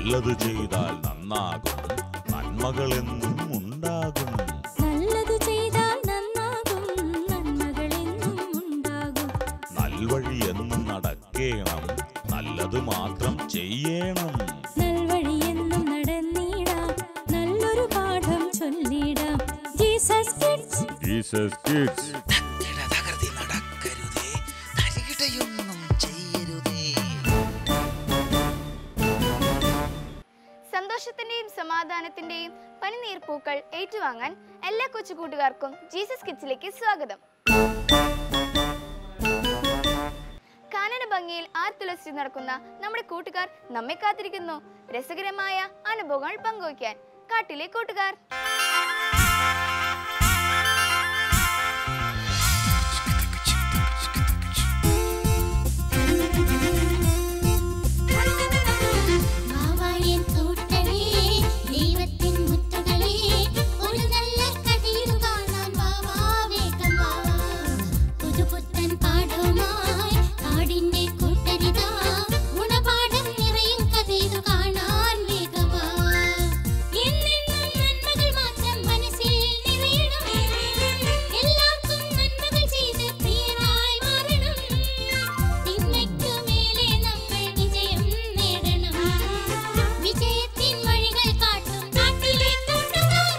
നല്ലത് ചെയ്താൽ നന്നാകും നന്മകളെന്നും ഉണ്ടാകും നല്ലതു ചെയ്താൽ നന്നാകും നന്മകളെന്നും ഉണ്ടാകും നൽവഴി എന്നും നടക്കേണം നല്ലത് മാത്രം ചെയ്യണം നൽവഴിയെന്നും നടന്നിടാം നല്ലൊരു പാഠം ചൊല്ലിടാം ജീസസ് കിഡ്സ് ജീസസ് കിഡ്സ് ഭക്തിയുടെ തകൃതി നടക്കരുതേ തരികിടയൊന്നും ചെയ്യരുതേ സന്തോഷത്തിന്റെയും സമാധാനത്തിന്റെയും പനിനീർ പൂക്കൾ ഏറ്റുവാങ്ങാൻ എല്ലാ കൊച്ചു കൂട്ടുകാർക്കും ജീസസ് കിഡ്സിലേക്ക് സ്വാഗതം കാനന ഭംഗിയിൽ ആർത്തുലസിച്ച് നടക്കുന്ന നമ്മുടെ കൂട്ടുകാർ നമ്മെ കാത്തിരിക്കുന്നു രസകരമായ അനുഭവങ്ങൾ പങ്കുവയ്ക്കാൻ കാട്ടിലെ കൂട്ടുകാർ മാവായൻ കൂട്ടരേ ദൈവത്തിൻ മുത്തുകളേ ഒരു നല്ല കഥയിൽ കാണാൻ വാവാ വേഗം വാ പുതുപുത്തൻ പാഠവുമായി കാടിന്റെ കൂട്ടരിതാ ഗുണപാഠം നിറയും കഥയിതു കാണാൻ വേഗം വാ എന്നെന്നും നന്മകൾ മാത്രം മനസ്സിൽ നിറയണം എല്ലാവർക്കും നന്മകൾ ചെയ്ത് പ്രിയരായി മാറണം തിന്മയ്ക്കു മേലെ നമ്മൾ വിജയം നേടണം വിജയത്തിൻ വഴികൾ കാട്ടും നാട്ടിലെ കൂട്ടുകാർ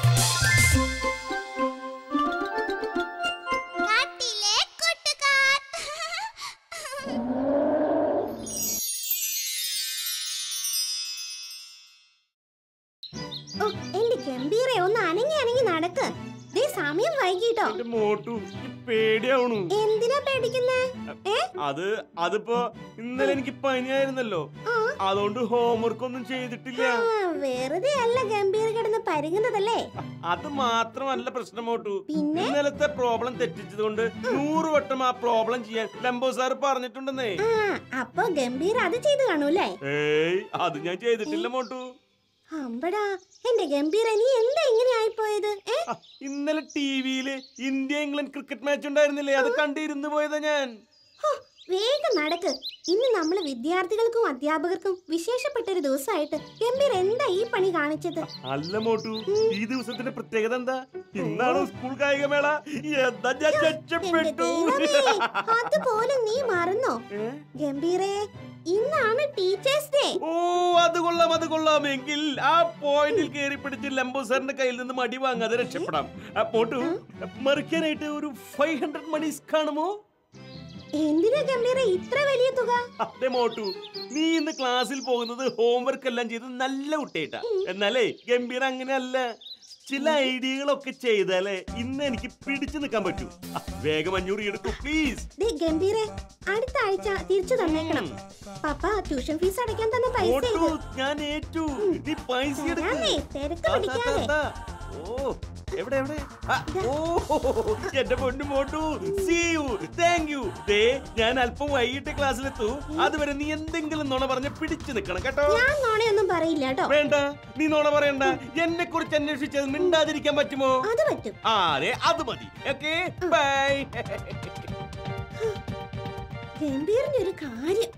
നാട്ടിലെ കൂട്ടുകാർ ഓ എന്റെ ഗംഭീരെ ഒന്ന് അനങ്ങി അനങ്ങി നടക്ക് ദേ സമയം വൈകിട്ടോ എന്റെ മോട്ടു ഈ പേടിയാവണു എന്തിനാ പേടിക്കുന്നേ ഏ അത് അതിപ്പോ ഇന്നലെ എനിക്ക് പനിയായിരുന്നല്ലോ ആ അതുകൊണ്ട് ഹോംവർക്ക് ഒന്നും ചെയ്തിട്ടില്ല ആ, വെറുതെ അല്ല ഗംഭീർ കിടന്ന് പരുങ്ങുന്നതല്ലേ അത് മാത്രമല്ല പ്രശ്നം മോട്ടു പിന്നെ ഇന്നലത്തെ പ്രോബ്ലം തെറ്റിച്ചത് കൊണ്ട് നൂറ് വട്ടം ആ പ്രോബ്ലം ചെയ്യാൻ ലംബോ സാർ പറഞ്ഞിട്ടുണ്ടെന്നേ ആ അപ്പൊ ഗംഭീർ അത് ചെയ്തു കാണൂലേ ഏയ് അത് ഞാൻ ചെയ്തിട്ടില്ല മോട്ടു അമ്പടാ എന്റെ ഗംഭീര നീ എന്താ ഇങ്ങനെ ആയിപ്പോയത് ഏ ആ, ഇന്നലെ ടിവിയില് ഇന്ത്യ ഇംഗ്ലണ്ട് ക്രിക്കറ്റ് മാച്ച് ഉണ്ടായിരുന്നില്ലേ അത് കണ്ടിരുന്നു പോയതാ ഞാൻ ഹോ, വേഗം നടക്ക് ഇന്ന് നമ്മള് വിദ്യാർത്ഥികൾക്കും അധ്യാപകർക്കും വിശേഷപ്പെട്ട ഒരു ദിവസമായിട്ട് ഗംഭീർ എന്താ ഈ പണി കാണിച്ചത് അല്ല മോട്ടു ഈ ദിവസത്തിന്റെ പ്രത്യേകത എന്താ ഇന്നാണ് സ്കൂൾ കായികമേള എന്താ ഞാൻ എന്റെ രക്ഷപ്പെട്ടു ദൈവമേ അതുപോലെ നീ മറന്നോ ഏ? ഗംഭീരേ ഇന്നാണ് ടീച്ചേഴ്സ് ഡേ ഓ അത് കൊള്ളാം അത് കൊള്ളാം എങ്കിൽ ആ പോയിന്റിൽ കയറി പിടിച്ച് ലംബോ സാറിന്റെ കയ്യിൽ നിന്ന് മടി വാങ്ങാതെ രക്ഷപ്പെടാം ആ, പോട്ടു മറിക്കാനായിട്ട് ഒരു ഫൈവ് ഹൺഡ്രഡ് മണീസ് കാണുമോ എന്തിനാ ഗംഭീര ഇത്ര വലിയ തുക അതെ മോട്ടു നീ ഇന്ന് ക്ലാസ്സിൽ പോകുന്നത് ഹോംവർക്ക് എല്ലാം ചെയ്ത് നല്ല കുട്ടിയായിട്ടാ എന്നാലേ ഗംഭീർ അങ്ങനെയല്ല ചില ഐഡിയകളൊക്കെ ചെയ്താലേ ഇന്ന് എനിക്ക് പിടിച്ചു നിൽക്കാൻ പറ്റൂ ആ, വേഗം അഞ്ഞൂറ് എടുക്കൂ പ്ലീസ് ദേ ഗംഭീരെ അടുത്ത ആഴ്ച തിരിച്ചു തന്നേക്കണം പപ്പ ട്യൂഷൻ ഫീസ് അടയ്ക്കാൻ തന്ന പൈസ മോട്ടു ഇത് ഞാൻ ഏറ്റു നീ പൈസ എടുക്ക്. ഞാനേ തിരക്ക് ദാ, ദാ, പിടിക്കാതെ ദാ, ദാ. ഓ എവിടെ എവിടെ ആ, ഓ എന്റെ പൊന്നു Mottu see you thank you ദേ ഞാൻ അല്പം വൈകിട്ട് ക്ലാസ്സിലെത്തു അതുവരെ നീ എന്തെങ്കിലും നുണ പറഞ്ഞ് പിടിച്ചു നിൽക്കണം കേട്ടോ ഞാൻ നോണയൊന്നും പറയില്ല കേട്ടോ വേണ്ട നീ നുണ പറയണ്ട എന്നെ കുറിച്ച് അന്വേഷിച്ചത് മിണ്ടാതിരിക്കാൻ പറ്റുമോ അത് പറ്റും ആ അതെ അത് മതി ഓക്കെ ബൈ ഗംഭീറിന്റെ ഒരു കാര്യം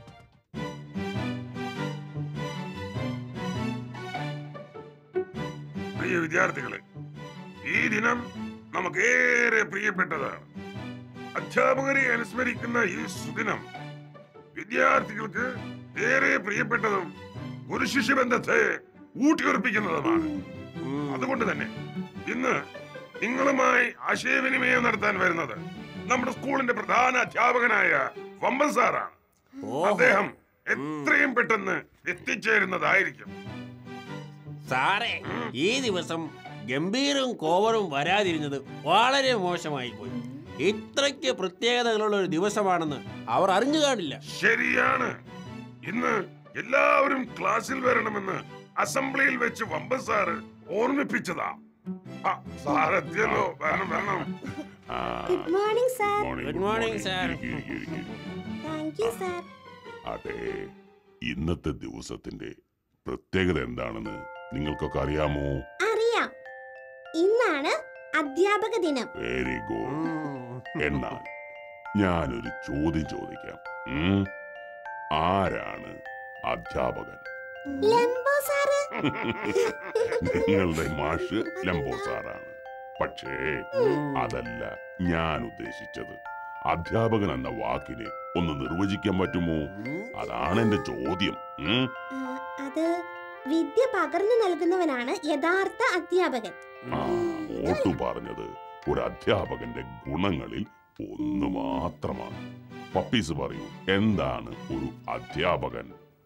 പ്രിയ വിദ്യാർത്ഥികളെ ഈ ദിനം നമുക്കേറെ പ്രിയപ്പെട്ടതാണ് അധ്യാപകരെ അനുസ്മരിക്കുന്ന ഈ സുദിനം വിദ്യാർത്ഥികൾക്ക് ഏറെ പ്രിയപ്പെട്ടതും ഒരു ശിശുബന്ധത്തെ ഊട്ടിയുറപ്പിക്കുന്നതുമാണ് അതുകൊണ്ട് തന്നെ ഇന്ന് നിങ്ങളുമായി ആശയവിനിമയം നടത്താൻ വരുന്നത് നമ്മുടെ സ്കൂളിന്റെ പ്രധാന അധ്യാപകനായ വമ്പൻ സാറാണ് അദ്ദേഹം എത്രയും പെട്ടെന്ന് എത്തിച്ചേരുന്നതായിരിക്കും സാറേ ഈ ദിവസം ഗംഭീരവും കോവറും വരാതിരുന്നത് വളരെ മോശമായി പോയി ഇത്രയ്ക്ക് പ്രത്യേകതകളുള്ള ഒരു ദിവസമാണെന്ന് അവർ അറിഞ്ഞു കാണില്ല ശരിയാണ് ഇന്ന് എല്ലാവരും ക്ലാസ്സിൽ വരണമെന്ന് അസംബ്ലിയിൽ വെച്ച് വമ്പൻ സാറ് ഓർമ്മിപ്പിച്ചതാ ആ, സാർ എത്തിയല്ലോ വരണം വരണം ആ, good morning sir Good morning, sir. ഇരിക്ക്, ഇരിക്ക്, ഇരിക്ക്. താങ്ക് യു സാർ അതെ ഇന്നത്തെ ദിവസത്തിന്റെ പ്രത്യേകത എന്താണെന്ന് നിങ്ങൾക്കൊക്കെ അറിയാമോ അറിയാം ഇന്നാണ് അധ്യാപക ദിനം വെരി ഗുഡ് എന്നാൽ ഞാനൊരു ചോദ്യം ചോദിക്കാം ഉം? ആരാണ് അധ്യാപകൻ ലംബോ സാറ് നിങ്ങളുടെ മാഷ് ലംബോ സാറാണ് പക്ഷേ അതല്ല ഞാൻ ഉദ്ദേശിച്ചത് അധ്യാപകൻ എന്ന വാക്കിനെ ഒന്ന് നിർവചിക്കാൻ പറ്റുമോ അതാണ് എന്റെ ചോദ്യം ഉം? ആ, അത് വിദ്യ പകർന്നു നൽകുന്നവനാണ് യഥാർത്ഥ അധ്യാപകൻ ആ ഓട്ടു പറഞ്ഞത് ഒരു അധ്യാപകന്റെ ഗുണങ്ങളിൽ ഒന്ന് മാത്രമാണ് പപ്പീസ് പറയൂ എന്താണ് ഒരു അധ്യാപകൻ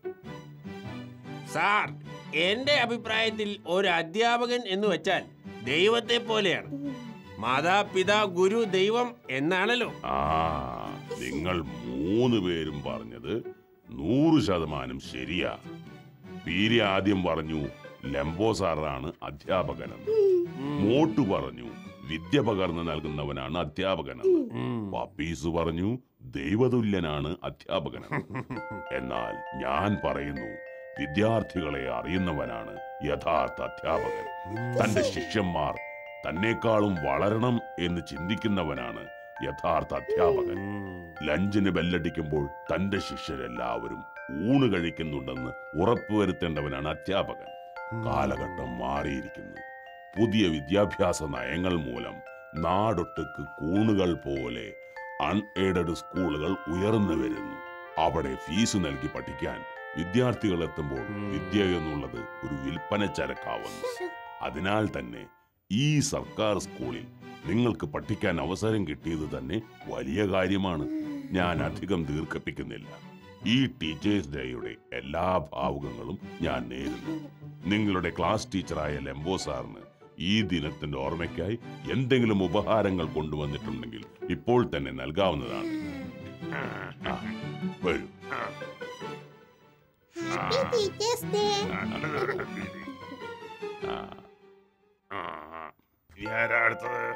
സാർ എന്റെ അഭിപ്രായത്തിൽ ഒരു അധ്യാപകൻ എന്ന് വെച്ചാൽ ദൈവത്തെ പോലെയാണ് മാതാപിതാ ഗുരു ദൈവം എന്നാണല്ലോ ആ നിങ്ങൾ മൂന്ന് പേരും പറഞ്ഞത് നൂറ് ശതമാനം ശരിയാ പീരി ആദ്യം പറഞ്ഞു ലംബോ സാറാണ് അധ്യാപകനെന്ന് മോട്ടു പറഞ്ഞു വിദ്യ പകർന്നു നൽകുന്നവനാണ് അധ്യാപകനെന്ന് പപ്പീസ് പറഞ്ഞു ദൈവതുല്യനാണ് അധ്യാപകനെന്ന് എന്നാൽ ഞാൻ പറയുന്നു വിദ്യാർത്ഥികളെ അറിയുന്നവനാണ് യഥാർത്ഥ അധ്യാപകൻ തന്റെ ശിഷ്യന്മാർ തന്നെക്കാളും വളരണം എന്ന് ചിന്തിക്കുന്നവനാണ് യഥാർത്ഥ അധ്യാപകൻ ലഞ്ചിന് ബെല്ലടിക്കുമ്പോൾ തന്റെ ശിഷ്യരെല്ലാവരും ഊണ് കഴിക്കുന്നുണ്ടെന്ന് ഉറപ്പുവരുത്തേണ്ടവനാണ് അധ്യാപകൻ കാലഘട്ടം മാറിയിരിക്കുന്നു പുതിയ വിദ്യാഭ്യാസ നയങ്ങൾ മൂലം നാടൊട്ടുക്ക് കൂണുകൾ പോലെ അൺഎയ്ഡഡ് സ്കൂളുകൾ ഉയർന്നു വരുന്നു അവിടെ ഫീസ് നൽകി പഠിക്കാൻ വിദ്യാർത്ഥികൾ എത്തുമ്പോൾ വിദ്യ എന്നുള്ളത് ഒരു വിൽപ്പന ചരക്കാവുന്നു അതിനാൽ തന്നെ ഈ സർക്കാർ സ്കൂളിൽ നിങ്ങൾക്ക് പഠിക്കാൻ അവസരം കിട്ടിയത് തന്നെ വലിയ കാര്യമാണ് ഞാൻ അധികം ദീർഘിപ്പിക്കുന്നില്ല ഈ ടീച്ചേഴ്സ് ഡേയുടെ എല്ലാ ഭാവുകങ്ങളും ഞാൻ നേരുന്നു നിങ്ങളുടെ ക്ലാസ് ടീച്ചറായ ലെംബോ സാറിന് ഈ ദിനത്തിന്റെ ഓർമ്മയ്ക്കായി എന്തെങ്കിലും ഉപഹാരങ്ങൾ കൊണ്ടുവന്നിട്ടുണ്ടെങ്കിൽ ഇപ്പോൾ തന്നെ നൽകാവുന്നതാണ് ആ, വരൂ ഹാപ്പി ടീച്ചേഴ്സ് ഡേ ആ, ആ, ഇനി ആരാ അടുത്തത്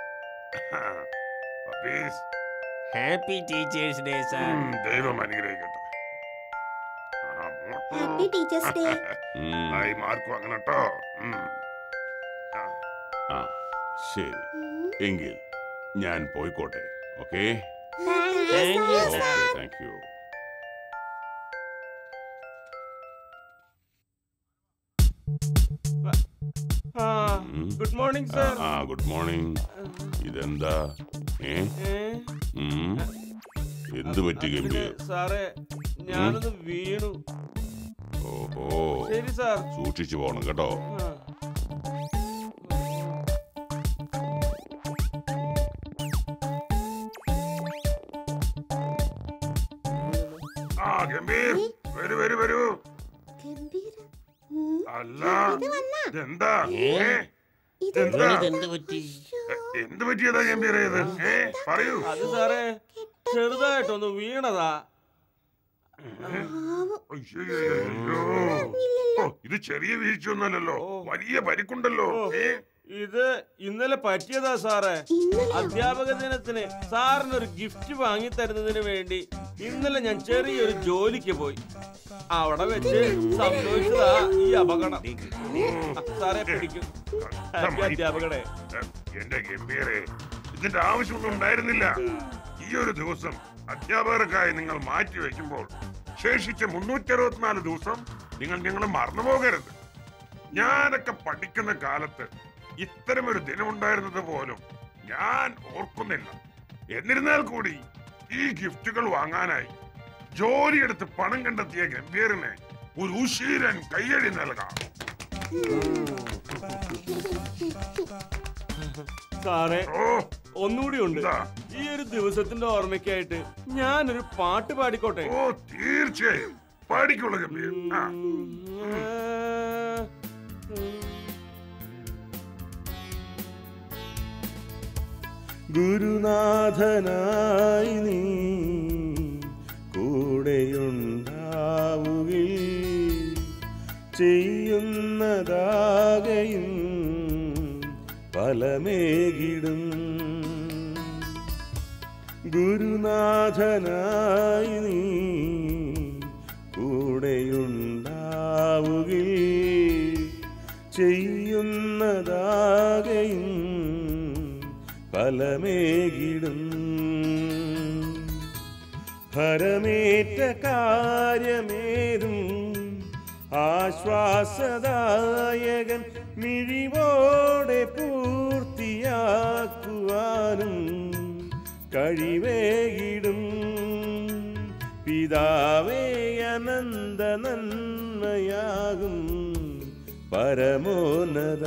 puppies happy teachers day sir ഉം, ദൈവം അനുഗ്രഹിക്കട്ടെ ആ, മോട്ടോ. ഹാപ്പി ടീച്ചേഴ്സ് ഡേ ഉം. ആയി മാർക്ക് വാങ്ങണം കേട്ടോ ഉം. ആ. ആ ശരി എങ്കിൽ ഞാൻ പോയിക്കോട്ടെ okay thank you Thank you, sir sir. Thank you good morning sir ആ ഗുഡ് മോർണിംഗ് ഇതെന്താ ഏ ഉം. എന്ത് പറ്റി ഗംഭീർ സാറേ ഞാനൊന്ന് വീണു ഓഹോ ശരി സാർ സൂക്ഷിച്ചു പോണം കേട്ടോ ആ ഗംഭീർ വരൂ വരൂ വരൂ ഗംഭീര അല്ല ഇത് വന്നാ ഇതെന്താ ഏ? ഏ? ഇതെന്താ എന്ത് പറ്റി എ, എന്ത് പറ്റിയതാ ഗംഭീർ ഇത് ഏ പറയൂ അത് സാറേ ചെറുതായിട്ടൊന്ന് വീണതാ അയ്യോ. ഓ, ഇത് ചെറിയ വീഴ്ചയൊന്നുമല്ലല്ലോ വലിയ പരിക്കുണ്ടല്ലോ ഏ? ഇത് ഇന്നലെ പറ്റിയതാ സാറേ അധ്യാപക ദിനത്തിന് സാറിന് ഒരു ഗിഫ്റ്റ് വാങ്ങി തരുന്നതിന് വേണ്ടി ഇന്നലെ ഞാൻ ചെറിയൊരു ജോലിക്ക് പോയി അവിടെ വെച്ച് സംഭവിച്ചതാ ഈ അപകടം ആ, സാറേ പിടിക്കും ഹാപ്പി അധ്യാപകടെ എ, എന്റെ ഗംഭീരെ ഇതിന്റെ ആവശ്യമൊന്നും ഉണ്ടായിരുന്നില്ല ഈ ഒരു ദിവസം അധ്യാപകർക്കായി നിങ്ങൾ മാറ്റി വെക്കുമ്പോൾ ശേഷിച്ച മുന്നൂറ്റി അറുപത്തിനാല് ദിവസം നിങ്ങൾ ഞങ്ങൾ മറന്നു പോകരുത് ഞാനൊക്കെ പഠിക്കുന്ന കാലത്ത് ഇത്തരമൊരു ദിനമുണ്ടായിരുന്നത് പോലും ഞാൻ ഓർക്കുന്നില്ല എന്നിരുന്നാൽ കൂടി ഈ ഗിഫ്റ്റുകൾ വാങ്ങാനായി ജോലിയെടുത്ത് പണം കണ്ടെത്തിയ ഗംഭീറിന് ഒരു ഉശീരൻ കയ്യടി നൽകാം സാറേ ഓ ഒന്നുകൂടി ഉണ്ട് എന്താ? ഈ ഒരു ദിവസത്തിന്റെ ഓർമ്മയ്ക്കായിട്ട് ഞാനൊരു പാട്ട് പാടിക്കോട്ടെ ഓ തീർച്ചയായും പാടിക്കുള്ള ഗംഭീർ ആ ഗുരുനാഥനായി നീ കൂടെയുണ്ടാവുകിൽ ചെയ്യുന്നതാകയും ഫലമേകിടും ഗുരുനാഥനായി നീ കൂടെയുണ്ടാവുകിൽ ചെയ്യുന്നതാകയും ഫലമേകിടും ഹരമേറ്റ കാര്യമേതും ആശ്വാസദായകൻ മിഴിവോടെ പൂർത്തിയാക്കുവാനും കഴിവേകിടും പിതാവേ അനന്ത നന്മയാകും പരമോന്നത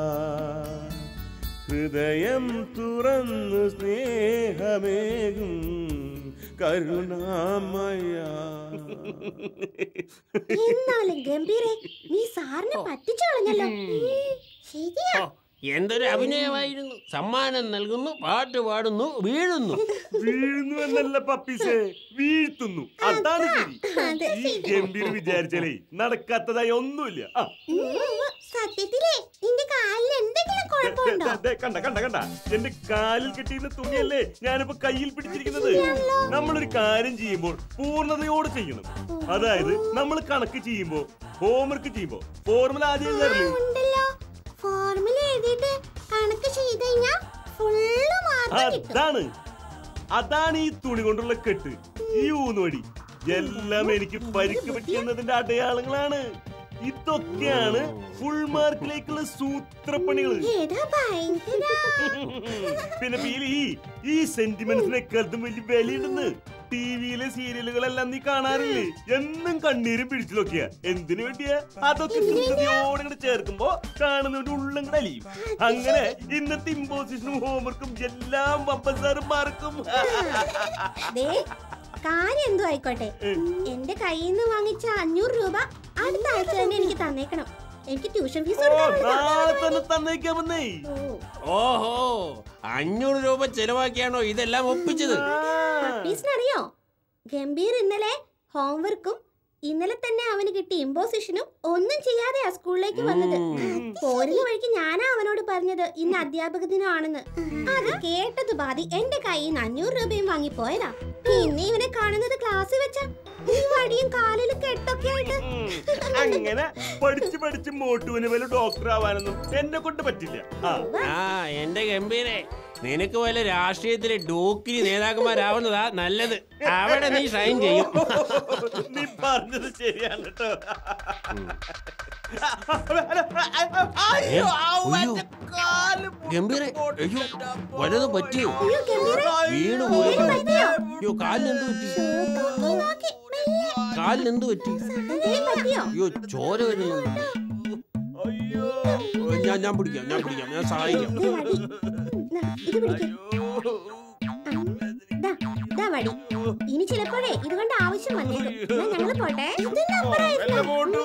ഹൃദയം തുറന്നു സ്നേഹമേകും കരുണാമയ എന്നാലും ഗംഭീരെ നീ സാറിനെ പറ്റിച്ചു കളഞ്ഞല്ലോ ശരിയാ ഓ, എന്തൊരു അഭിനയമായിരുന്നു സമ്മാനം നൽകുന്നു പാട്ട് പാടുന്നു വീഴുന്നു വീഴുന്നു എന്നല്ല പപ്പീസേ വീഴ്ത്തുന്നു അതാണ് ശരി അതെ. ഈ ഗംഭീർ വിചാരിച്ചാലേ നടക്കാത്തതായി ഒന്നുമില്ല ആ, സത്യത്തിലേ നിന്റെ കാലിൽ എന്തെങ്കിലും കുഴപ്പമുണ്ടോ ദേ, ദേ, കണ്ട കണ്ട കണ്ട എന്റെ കാലിൽ കെട്ടിയിരുന്ന തുണിയല്ലേ ഞാനിപ്പോ കയ്യിൽ പിടിച്ചിരിക്കുന്നത് നമ്മളൊരു കാര്യം ചെയ്യുമ്പോൾ പൂർണ്ണതയോടെ ചെയ്യണം അതായത് നമ്മൾ കണക്ക് ചെയ്യുമ്പോ ഹോംവർക്ക് ചെയ്യുമ്പോ ഫോർമുല ആദ്യം എഴുതാറില്ലേ ഉണ്ടല്ലോ ഫോർമുല എഴുതിയിട്ട് കണക്ക് ചെയ്ത് കഴിഞ്ഞാ ഫുള്ള് മാർക്ക് കിട്ടും അതാണ് അതാണ് ഈ തുണി കൊണ്ടുള്ള കെട്ട് ഈ ഊന്നുവടി എല്ലാം എനിക്ക് പരിക്ക് പറ്റിയെന്നതിന്റെ അടയാളങ്ങളാണ് ഇതൊക്കെയാണ് ഫുൾ മാർക്കിലേക്കുള്ള സൂത്രപ്പണികൾ ഏതാ ഭയങ്കര പിന്നെ പീലി ഈ സെന്റിമെന്റ്സിനെക്കാളും വലിയ വിലയുണ്ടെന്ന് ടിവിയിലെ സീരിയലുകളെല്ലാം നീ കാണാറില്ലേ എന്നും കണ്ണീരും പിടിച്ചു നോക്കിയ എന്തിനു വേണ്ടിയാ അതൊക്കെ കൃത്യതയോടെ ഇങ്ങോട്ട് ചേർക്കുമ്പോ കാണുന്നവന്റെ ഉള്ളം കൂടെ അലിയും അങ്ങനെ ഇന്നത്തെ ഇമ്പോസിഷനും ഹോംവർക്കും എല്ലാം പപ്പസാറും മറക്കും ദേ കാര്യം എന്തോ ആയിക്കോട്ടെ എന്റെ കയ്യിൽ നിന്ന് വാങ്ങിച്ച അഞ്ഞൂറ് രൂപ അടുത്ത ആഴ്ച തന്നെ എനിക്ക് തന്നേക്കണം എനിക്ക് ട്യൂഷൻ ഫീസ് ഓ നാളെ തന്നെ തന്നേക്കാമെന്നേ ഓഹോ അഞ്ഞൂറ് രൂപ ചെലവാക്കിയാണോ ഇതെല്ലാം ഒപ്പിച്ചത് അറിയോ ഗംഭീർ ഇന്നലെ ഹോംവർക്കും ഇന്നലെ തന്നെ അവന് കിട്ടിയ ഇമ്പോസിഷനും ഒന്നും ചെയ്യാതെയാ സ്കൂളിലേക്ക് വന്നത് പോരുന്ന വഴിക്ക് ഞാനാ അവനോട് പറഞ്ഞത് ഇന്ന് അധ്യാപക ദിനമാണെന്ന് അത് കേട്ടത് ബാധി എന്റെ കയ്യിൽ നിന്ന് അഞ്ഞൂറ് രൂപയും വാങ്ങി പോയതാ പിന്നെ ഇവനെ കാണുന്നത് ക്ലാസ്സിൽ വെച്ച ഈ വടിയും കാലിലും കെട്ടൊക്കെ ആയിട്ട് അങ്ങനെ പഠിച്ച് പഠിച്ച് മോട്ടുവിന് വല്ല ഡോക്ടർ ആവാനൊന്നും എന്നെ കൊണ്ട് പറ്റില്ല ആ ആ എന്റെ ഗംഭീരെ നിനക്ക് വല്ല രാഷ്ട്രീയത്തിലെ ഡോക്കിരി നേതാക്കന്മാരാവുന്നതാ നല്ലത് അവിടെ നീ ഷൈൻ ചെയ്യും നീ പറഞ്ഞത് ശരിയാണ് കേട്ടോ ഏ, അയ്യോ. ഗംഭീരെ അയ്യോ വല്ലതും പറ്റിയോ വീണു പോയി അയ്യോ കാലിനെന്ത് പറ്റി കാലിനെന്ത് പറ്റി അയ്യോ ചോര വരുന്നുണ്ട് ഓ, ഞാൻ ഞാൻ പിടിക്കാം ഞാൻ പിടിക്കാം ഞാൻ സഹായിക്കാം ഇത് പിടിക്ക്. ദാ, ദാ വടി ഇനി ചിലപ്പോഴേ ഇതുകൊണ്ട് ആവശ്യം വന്നേക്കും എന്നാ ഞങ്ങള് പോട്ടെ ഇതിന്റെ അപ്പുറമായിരുന്നു.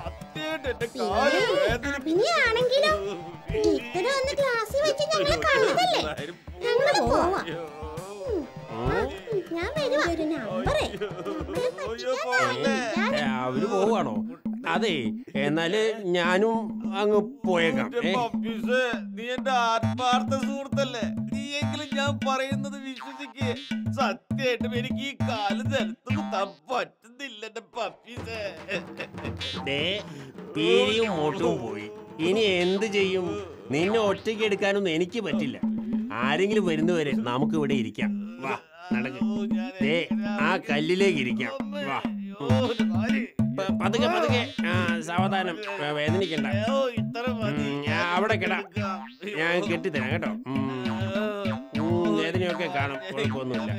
പിന്നെ അഭിനയാണെങ്കിലോ ഇത്തരം ഒന്ന് ക്ലാസ്സിൽ വെച്ച് ഞങ്ങള് കണ്ടതല്ലേ ഞങ്ങള് പോവാ ഉം. ആ, ഞാൻ വരുവാ ഒരു നമ്പറേ നമ്മളെ പറ്റിക്കാനാവില്ല. ഞാൻ ഏ, അവര് പോവാണോ അതെ എന്നാല് ഞാനും അങ്ങ് പോയേക്കാം ഏ പപ്പീസ്, നീ എന്റെ ആത്മാർത്ഥ സുഹൃത്തല്ലേ നീയെങ്കിലും ഞാൻ പറയുന്നത് വിശ്വസിക്ക് സത്യമായിട്ടും എനിക്ക് ഈ കാല് നിലത്ത് കുത്താൻ പറ്റുന്നില്ല എന്റെ പപ്പീസ് ദേ പീരിയും മോട്ടും പോയി ഇനി എന്ത് ചെയ്യും നിന്നെ ഒറ്റയ്ക്ക് എടുക്കാനൊന്നും എനിക്ക് പറ്റില്ല ആരെങ്കിലും വരുന്നവരെ നമുക്ക് ഇവിടെ ഇരിക്കാം വാ നടക്ക് ദേ ആ കല്ലിലേക്ക് ഇരിക്കാം വാ പ- പതുക്കെ പതുക്കെ ആ സാവധാനം വേ- വേദനിക്കണ്ട ഉം, ആ, അവിടെ കിടാ ഞാൻ കെട്ടിത്തരാം കേട്ടോ ഉം. ഉം, വേദനയൊക്കെ കാണും കുഴപ്പമൊന്നുമില്ല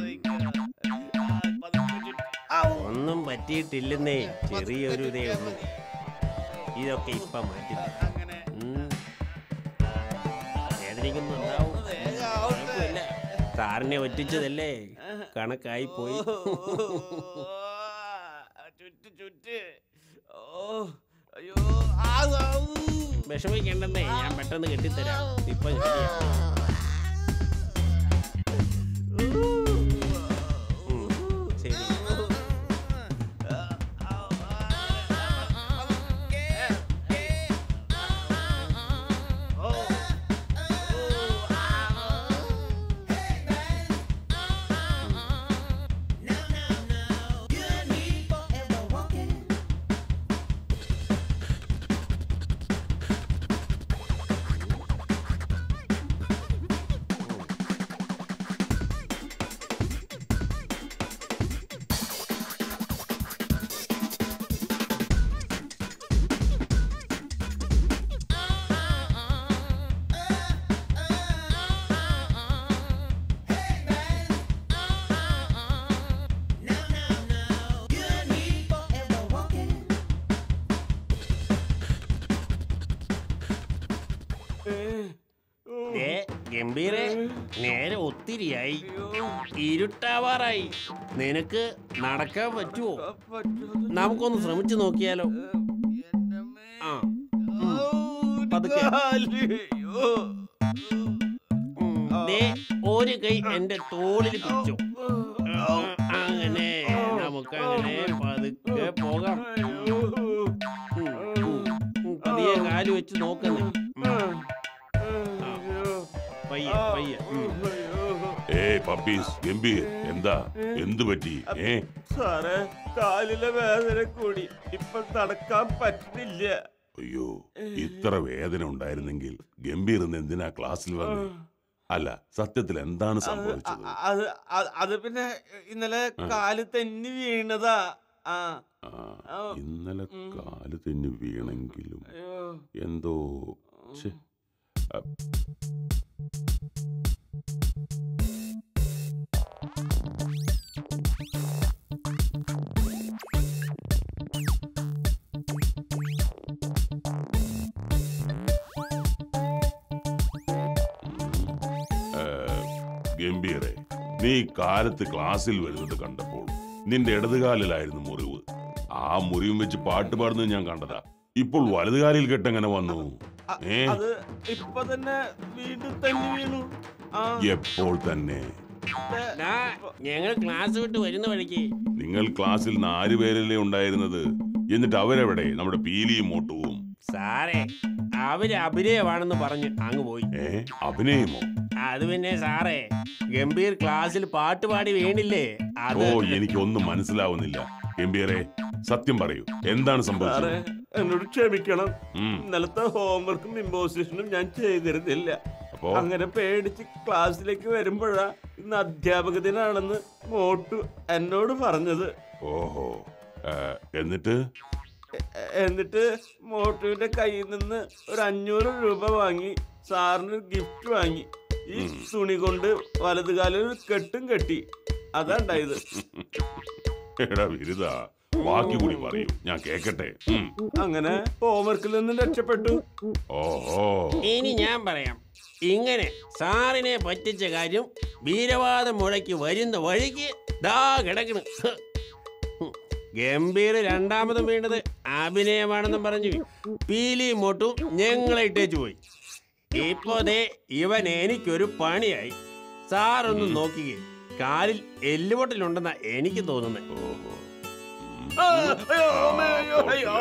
ഉം. ഒന്നും പറ്റിയിട്ടില്ലെന്നേ ചെറിയൊരു ഇതേ ഉള്ളൂ ഇതൊക്കെ ഇപ്പൊ മാറ്റി വേദനിക്കുന്നുണ്ടാവും കുഴപ്പമില്ല സാറിനെ ഒറ്റിച്ചതല്ലേ കണക്കായി പോയി ചുറ്റ് ചുറ്റ് ഓ അയ്യോ ആ, ഔ. വിഷമിക്കണ്ടെന്നേ ഞാൻ പെട്ടെന്ന് കെട്ടിത്തരാം ഇപ്പൊ ശരിയാ. ഉം, ശരി ദേ, ഗംഭീരെ നേരെ ഒത്തിരിയായി ഇരുട്ടാവാറായി നിനക്ക് നടക്കാൻ പറ്റുമോ നമുക്കൊന്ന് ശ്രമിച്ചു നോക്കിയാലോ ആ പതുക്കെ. ഉം, ദേ, ഒരു കൈ എന്റെ തോളിൽ പിടിച്ചു അങ്ങനെ നമുക്ക് അങ്ങനെ പതുക്കെ പോകാം ഉം, ഉം, ഉം, പതിയെ കാല് വെച്ച് നോക്കുന്നേ ഉം. ആ, പയ്യെ പയ്യെ ഉം. ഏയ് പപ്പീസ് ഗംഭീർ എന്താ എന്തു പറ്റി ഏ സാറേ കാലിലെ വേദന കൂടി ഇപ്പൊ നടക്കാൻ പറ്റുന്നില്ല അയ്യോ ഇത്ര വേദന ഉണ്ടായിരുന്നെങ്കിൽ ഗംഭീർ ഇന്ന് എന്തിനാ ക്ലാസ്സിൽ വന്നു അല്ല സത്യത്തിൽ എന്താണ് സംഭവിച്ചത് അ- അത് അത് അത് പിന്നെ ഇന്നലെ കാല് തെന്നി വീണതാ ആ ആ, ഇന്നലെ കാല് തെന്നി വീണെങ്കിലും എന്തോ ഛെ, അ, ഏ, ഗംഭീറെ നീ കാലത്ത് ക്ലാസ്സിൽ വരുന്നത് കണ്ടപ്പോൾ നിന്റെ ഇടതുകാലിലായിരുന്നു മുറിവ് ആ മുറിവും വെച്ച് പാട്ട് പാടുന്നത് ഞാൻ കണ്ടതാ ഇപ്പോൾ വലതുകാലിൽ കെട്ടെങ്ങനെ വന്നു ഏ അത് ഇപ്പൊ തന്നെ വീണ്ടും തെന്നി വീണു ആ എപ്പോൾ തന്നെ ദാ, ഞങ്ങൾ ക്ലാസ് വിട്ട് വരുന്ന വഴിക്ക് നിങ്ങൾ ക്ലാസ്സിൽ നാല് പേരല്ലേ ഉണ്ടായിരുന്നത് എന്നിട്ട് അവരെവിടെ നമ്മുടെ പീലിയും മോട്ടുവും സാറേ അവര് അഭിനയമാണെന്ന് പറഞ്ഞ് അങ്ങ് പോയി ഏ അഭിനയമോ അത് പിന്നെ സാറേ ഗംഭീർ ക്ലാസ്സിൽ പാട്ട് പാടി വീണില്ലേ അത് ഓ എനിക്കൊന്നും മനസ്സിലാവുന്നില്ല ഗംഭീറെ സത്യം പറയൂ എന്താണ് സാറേ സംഭവിച്ചത് എന്നോട് ക്ഷമിക്കണം ഉം. ഇന്നലത്തെ ഹോംവർക്കും ഇമ്പോസിഷനും ഞാൻ ചെയ്തിരുന്നില്ല അപ്പോ അങ്ങനെ പേടിച്ച് ക്ലാസ്സിലേക്ക് വരുമ്പോഴാ ഇന്ന് അധ്യാപക ദിനാണെന്ന് മോട്ടു എന്നോട് പറഞ്ഞത് ഓഹോ ഏ, എന്നിട്ട് എ- എന്നിട്ട് മോട്ടുവിന്റെ കയ്യിൽ നിന്ന് ഒരു അഞ്ഞൂറ് രൂപ വാങ്ങി സാറിന് ഗിഫ്റ്റ് വാങ്ങി ഈ തുണി കൊണ്ട് വലതുകാലിൽ ഒരു കെട്ടും കെട്ടി അതാ ഉണ്ടായത് എടാ ബിരുദ ബാക്കി കൂടി പറയൂ ഞാൻ കേക്കട്ടെ ഉം. അങ്ങനെ ഹോംവർക്കിൽ നിന്നും രക്ഷപ്പെട്ടു ഓഹോ ഇനി ഞാൻ പറയാം ഇങ്ങനെ സാറിനെ പറ്റിച്ച കാര്യം വീരവാദം മുഴക്കി വരുന്ന വഴിക്ക് ദാ കിടക്കണ് ഹും. ഗംഭീർ രണ്ടാമതും വീണത് അഭിനയമാണെന്നും പറഞ്ഞു പീലി മോട്ടും ഞങ്ങളെ ഇട്ടേച്ചു പോയി ഇപ്പോ ദേ ഇവൻ എനിക്കൊരു പണിയായി സാറൊന്ന് നോക്കിക്കേ കാലിൽ എല്ലുപൊട്ടലുണ്ടെന്നാ എനിക്ക് തോന്നുന്നത് ഓഹോ ആ, അയ്യോ, അമ്മേ, അയ്യോ, അയ്യോ.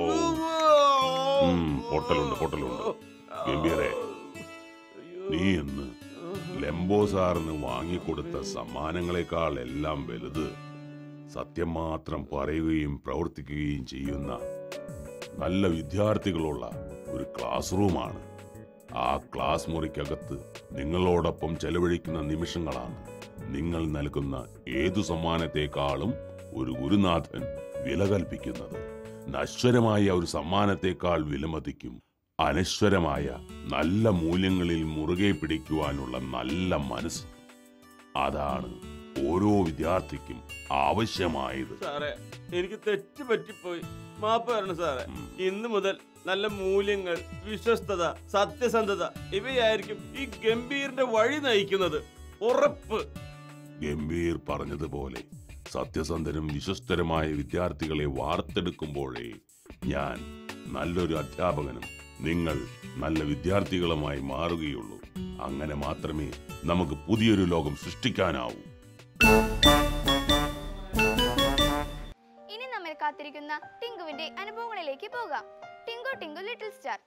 ഉം, പൊട്ടലുണ്ട് പൊട്ടലുണ്ട് ഗംഭീരെ നീ ഇന്ന് ലെംബോ സാറിന് വാങ്ങിക്കൊടുത്ത സമ്മാനങ്ങളെക്കാൾ എല്ലാം വലുത് സത്യം മാത്രം പറയുകയും പ്രവർത്തിക്കുകയും ചെയ്യുന്ന നല്ല വിദ്യാർത്ഥികളുള്ള ഒരു ക്ലാസ് റൂമാണ് ആ ക്ലാസ് മുറിക്കകത്ത് നിങ്ങളോടൊപ്പം ചെലവഴിക്കുന്ന നിമിഷങ്ങളാണ് നിങ്ങൾ നൽകുന്ന ഏതു സമ്മാനത്തെക്കാളും ഒരു ഗുരുനാഥൻ വില കൽപ്പിക്കുന്നത് നശ്വരമായ ഒരു സമ്മാനത്തെക്കാൾ വിലമതിക്കും അനശ്വരമായ നല്ല മൂല്യങ്ങളിൽ മുറുകെ പിടിക്കുവാനുള്ള നല്ല മനസ്സ് അതാണ് ഓരോ വിദ്യാർത്ഥിക്കും ആവശ്യമായത് സാറേ എനിക്ക് തെറ്റ് പറ്റിപ്പോയി മാപ്പ് തരണം സാറേ ഇന്ന് മുതൽ നല്ല മൂല്യങ്ങൾ വിശ്വസ്തത സത്യസന്ധത ഇവയായിരിക്കും ഈ ഗംഭീറിന്റെ വഴി നയിക്കുന്നത് ഉറപ്പ് ഗംഭീർ പറഞ്ഞതുപോലെ സത്യസന്ധനും വിശ്വസ്തരുമായ വിദ്യാർത്ഥികളെ വാർത്തെടുക്കുമ്പോഴേ ഞാൻ നല്ലൊരു അധ്യാപകനും നിങ്ങൾ നല്ല വിദ്യാർത്ഥികളുമായി മാറുകയുള്ളൂ അങ്ങനെ മാത്രമേ നമുക്ക് പുതിയൊരു ലോകം സൃഷ്ടിക്കാനാവൂ ഇനി നമ്മെ കാത്തിരിക്കുന്ന ടിങ്കുവിന്റെ അനുഭവങ്ങളിലേക്ക് പോകാം Tinku Tinku little star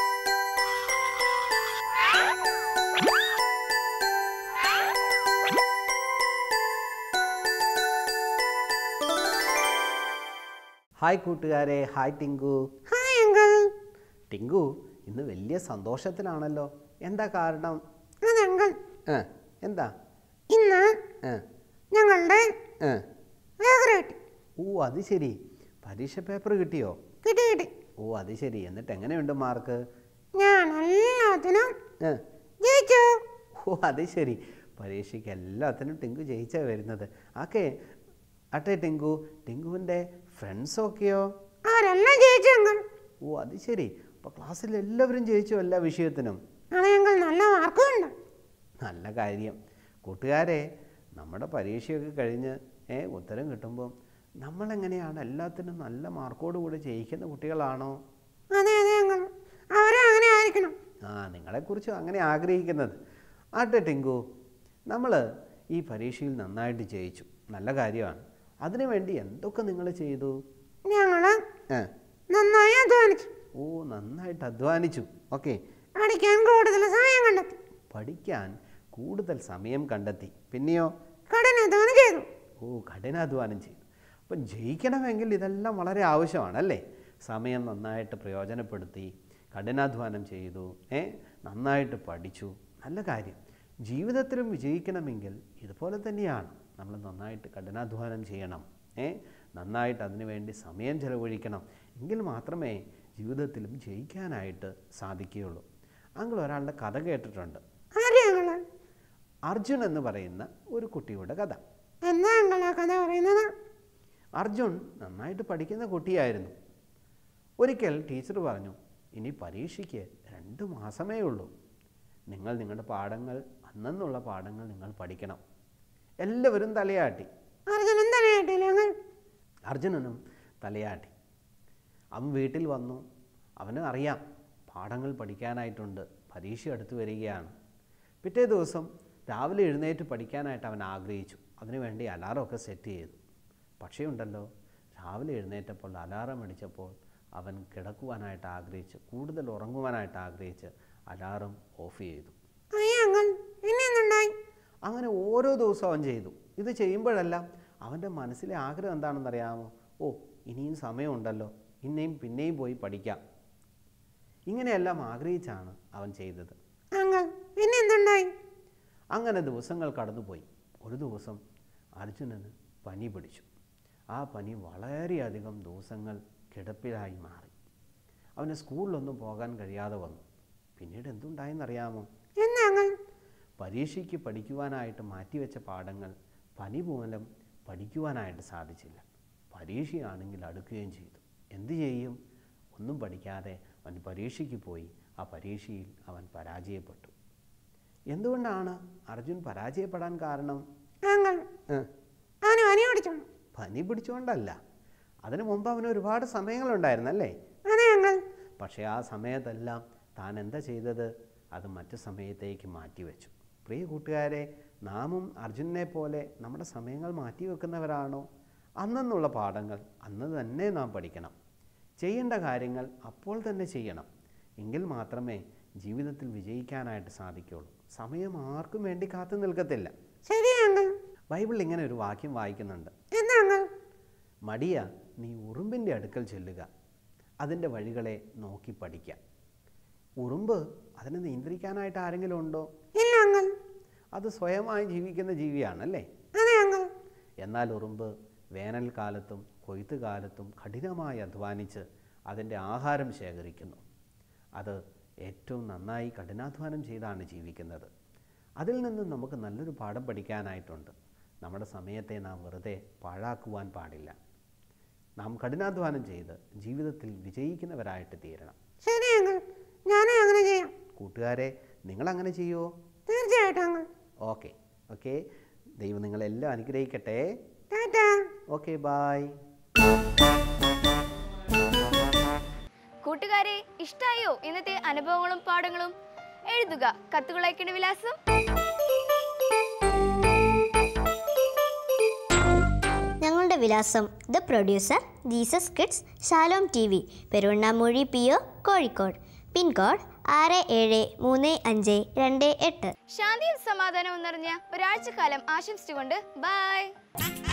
hi കൂട്ടുകാരെ hi Tinku hi uncle Tinku ഇന്ന് വലിയ സന്തോഷത്തിലാണല്ലോ എന്താ കാരണം അത് അങ്കിൾ ആ എന്താ ഇന്ന് ആ ഞങ്ങളുടെ ആ പേപ്പർ കിട്ടി ഓ അത് ശരി പരീക്ഷ പേപ്പർ കിട്ടിയോ കിട്ടി കിട്ടി ഓ അത് ശരി എന്നിട്ട് എങ്ങനെയുണ്ട് മാർക്ക് ഞാൻ എല്ലാത്തിനും ആ ജയിച്ചു ഓ അത് ശരി പരീക്ഷയ്ക്ക് എല്ലാത്തിനും ടിങ്കു ജയിച്ചാ വരുന്നത് ആക്കെ അട്ടെ ടിങ്കു ടിങ്കുവിൻ്റെ ഫ്രണ്ട്സൊക്കെയോ അവരെല്ലാം ജയിച്ചു അങ്കിൾ ഓ അത് ശരി അപ്പോൾ ക്ലാസ്സിൽ എല്ലാവരും ജയിച്ചു എല്ലാ വിഷയത്തിനും അതെ അങ്കിൾ നല്ല മാർക്കുണ്ട് നല്ല കാര്യം കൂട്ടുകാരെ നമ്മുടെ പരീക്ഷയൊക്കെ കഴിഞ്ഞ് ഏ ഉത്തരം കിട്ടുമ്പം നമ്മളെങ്ങനെയാണ് എല്ലാത്തിനും നല്ല മാർക്കോട് കൂടി ജയിക്കുന്ന കുട്ടികളാണോ അതെ അതെ അങ്കിൾ അവരും അങ്ങനെ ആയിരിക്കണം ആ നിങ്ങളെക്കുറിച്ചും അങ്ങനെ ആഗ്രഹിക്കുന്നത് ആട്ടെ ടിങ്കു നമ്മൾ ഈ പരീക്ഷയിൽ നന്നായിട്ട് ജയിച്ചു നല്ല കാര്യമാണ് അതിനുവേണ്ടി എന്തൊക്കെ നിങ്ങൾ ചെയ്തു ഞങ്ങള് ഏ നന്നായി അധ്വാനിച്ചു ഓ നന്നായിട്ട് അധ്വാനിച്ചു ഓക്കെ പഠിക്കാൻ കൂടുതൽ സമയം കണ്ടെത്തി പഠിക്കാൻ കൂടുതൽ സമയം കണ്ടെത്തി പിന്നെയോ കഠിനാധ്വാനം ചെയ്തു ഓ കഠിനാധ്വാനം ചെയ്തു അപ്പം ജയിക്കണമെങ്കിൽ ഇതെല്ലാം വളരെ ആവശ്യമാണ് അല്ലേ സമയം നന്നായിട്ട് പ്രയോജനപ്പെടുത്തി കഠിനാധ്വാനം ചെയ്തു ഏ നന്നായിട്ട് പഠിച്ചു നല്ല കാര്യം ജീവിതത്തിലും വിജയിക്കണമെങ്കിൽ ഇതുപോലെ തന്നെയാണ് നമ്മൾ നന്നായിട്ട് കഠിനാധ്വാനം ചെയ്യണം ഏ നന്നായിട്ട് അതിനു വേണ്ടി സമയം ചെലവഴിക്കണം എങ്കിൽ മാത്രമേ ജീവിതത്തിലും ജയിക്കാനായിട്ട് സാധിക്കുകയുള്ളൂ അങ്ങൾ ഒരാളുടെ കഥ കേട്ടിട്ടുണ്ട് ആരെയാ അങ്കിള് അർജുൻ എന്ന് പറയുന്ന ഒരു കുട്ടിയുടെ കഥ എന്താ അങ്കിൾ ആ കഥ പറയുന്നത് അർജുൻ നന്നായിട്ട് പഠിക്കുന്ന കുട്ടിയായിരുന്നു ഒരിക്കൽ ടീച്ചർ പറഞ്ഞു ഇനി പരീക്ഷയ്ക്ക് രണ്ട് മാസമേ ഉള്ളൂ നിങ്ങൾ നിങ്ങളുടെ പാഠങ്ങൾ അന്നെന്നുള്ള പാഠങ്ങൾ നിങ്ങൾ പഠിക്കണം എല്ലാവരും തലയാട്ടി അർജുനൻ തലയാട്ടില്ല അങ്കിൾ അർജുനനും തലയാട്ടി അവൻ വീട്ടിൽ വന്നു അവന് അറിയാം പാഠങ്ങൾ പഠിക്കാനായിട്ടുണ്ട് പരീക്ഷ അടുത്ത് വരികയാണ് പിറ്റേ ദിവസം രാവിലെ എഴുന്നേറ്റ് പഠിക്കാനായിട്ട് അവൻ ആഗ്രഹിച്ചു അതിനുവേണ്ടി അലാറമൊക്കെ സെറ്റ് ചെയ്തു പക്ഷേ ഉണ്ടല്ലോ രാവിലെ എഴുന്നേറ്റപ്പോൾ അലാറം അടിച്ചപ്പോൾ അവൻ കിടക്കുവാനായിട്ട് ആഗ്രഹിച്ച് കൂടുതൽ ഉറങ്ങുവാനായിട്ട് ആഗ്രഹിച്ച് അലാറം ഓഫ് ചെയ്തു അയ്യ അങ്കിൾ പിന്നെ എന്തുണ്ടായി അങ്ങനെ ഓരോ ദിവസവും അവൻ ചെയ്തു ഇത് ചെയ്യുമ്പോഴെല്ലാം അവൻ്റെ മനസ്സിലെ ആഗ്രഹം എന്താണെന്നറിയാമോ ഓ ഇനിയും സമയമുണ്ടല്ലോ ഇന്നെയും പിന്നെയും പോയി പഠിക്കാം ഇങ്ങനെയെല്ലാം ആഗ്രഹിച്ചാണ് അവൻ ചെയ്തത് അങ്കിൾ പിന്നെ എന്തുണ്ടായി അങ്ങനെ ദിവസങ്ങൾ കടന്നുപോയി ഒരു ദിവസം അർജുനന് പനി പിടിച്ചു ആ പനി വളരെയധികം ദിവസങ്ങൾ കിടപ്പിലായി മാറി അവന് സ്കൂളിലൊന്നും പോകാൻ കഴിയാതെ വന്നു പിന്നീട് എന്തുണ്ടായെന്നറിയാമോ എന്താ അങ്കിൾ പരീക്ഷയ്ക്ക് പഠിക്കുവാനായിട്ട് മാറ്റിവെച്ച പാഠങ്ങൾ പനി മൂലം പഠിക്കുവാനായിട്ട് സാധിച്ചില്ല പരീക്ഷയാണെങ്കിൽ അടുക്കുകയും ചെയ്തു എന്തു ചെയ്യും ഒന്നും പഠിക്കാതെ അവൻ പരീക്ഷയ്ക്ക് പോയി ആ പരീക്ഷയിൽ അവൻ പരാജയപ്പെട്ടു എന്തുകൊണ്ടാണ് അർജുൻ പരാജയപ്പെടാൻ കാരണം അങ്കിൾ ഏ, അവന് പനി പിടിച്ചോ പനി പിടിച്ചുകൊണ്ടല്ല അതിനു മുമ്പ് അവന് ഒരുപാട് സമയങ്ങളുണ്ടായിരുന്നല്ലേ അതെ അങ്കിൾ പക്ഷേ ആ സമയത്തെല്ലാം താൻ എന്താ ചെയ്തത് അത് മറ്റു സമയത്തേക്ക് മാറ്റിവെച്ചു പ്രിയ കൂട്ടുകാരെ നാമും അർജുനെ പോലെ നമ്മുടെ സമയങ്ങൾ മാറ്റിവെക്കുന്നവരാണോ അന്നെന്നുള്ള പാഠങ്ങൾ അന്ന് തന്നെ നാം പഠിക്കണം ചെയ്യേണ്ട കാര്യങ്ങൾ അപ്പോൾ തന്നെ ചെയ്യണം എങ്കിൽ മാത്രമേ ജീവിതത്തിൽ വിജയിക്കാനായിട്ട് സാധിക്കുള്ളൂ സമയം ആർക്കും വേണ്ടി കാത്തു നിൽക്കത്തില്ല ശരി അങ്കിൾ ബൈബിളിൽ ഇങ്ങനെ ഒരു വാക്യം വായിക്കുന്നുണ്ട് എന്താ അങ്കിൾ മടിയ നീ ഉറുമ്പിൻ്റെ അടുക്കൽ ചെല്ലുക അതിൻ്റെ വഴികളെ നോക്കി പഠിക്കാം ഉറുമ്പ് അതിനെ നിയന്ത്രിക്കാനായിട്ട് ആരെങ്കിലും ഉണ്ടോ ഇല്ല അങ്കിൾ അത് സ്വയമായി ജീവിക്കുന്ന ജീവിയാണല്ലേ അതെ അങ്കിൾ എന്നാൽ ഉറുമ്പ് വേനൽക്കാലത്തും കൊയ്ത്തുകാലത്തും കഠിനമായി അധ്വാനിച്ച് അതിൻ്റെ ആഹാരം ശേഖരിക്കുന്നു അത് ഏറ്റവും നന്നായി കഠിനാധ്വാനം ചെയ്താണ് ജീവിക്കുന്നത് അതിൽ നിന്നും നമുക്ക് നല്ലൊരു പാഠം പഠിക്കാനായിട്ടുണ്ട് നമ്മുടെ സമയത്തെ നാം വെറുതെ പാഴാക്കുവാൻ പാടില്ല നാം കഠിനാധ്വാനം ചെയ്ത് ജീവിതത്തിൽ വിജയിക്കുന്നവരായിട്ട് തീരണം ശരി അങ്കിൾ ഞാനും അങ്ങനെ ചെയ്യാം കൂട്ടുകാരെ നിങ്ങളങ്ങനെ ചെയ്യുമോ തീർച്ചയായിട്ടും അങ്കിൾ ഓക്കെ ഓക്കെ ദൈവം നിങ്ങളെല്ലാം അനുഗ്രഹിക്കട്ടെ ടാറ്റാ ഓക്കെ ബായ് കൂട്ടുകാരെ ഇഷ്ടായോ ഇന്നത്തെ അനുഭവങ്ങളും പാഠങ്ങളും എഴുതുക കത്തുകൾ അയക്കേണ്ട വിലാസം ഞങ്ങളുടെ വിലാസം the producer Jesus kids Shalom T V Peruvannamuzhi P O Kozhikode pincode ആറ് ഏഴ് മൂന്ന് അഞ്ച് രണ്ട് എട്ട് ശാന്തിയും സമാധാനവും നിറഞ്ഞ ഒരാഴ്ചക്കാലം ആശംസിച്ചുകൊണ്ട് ബൈ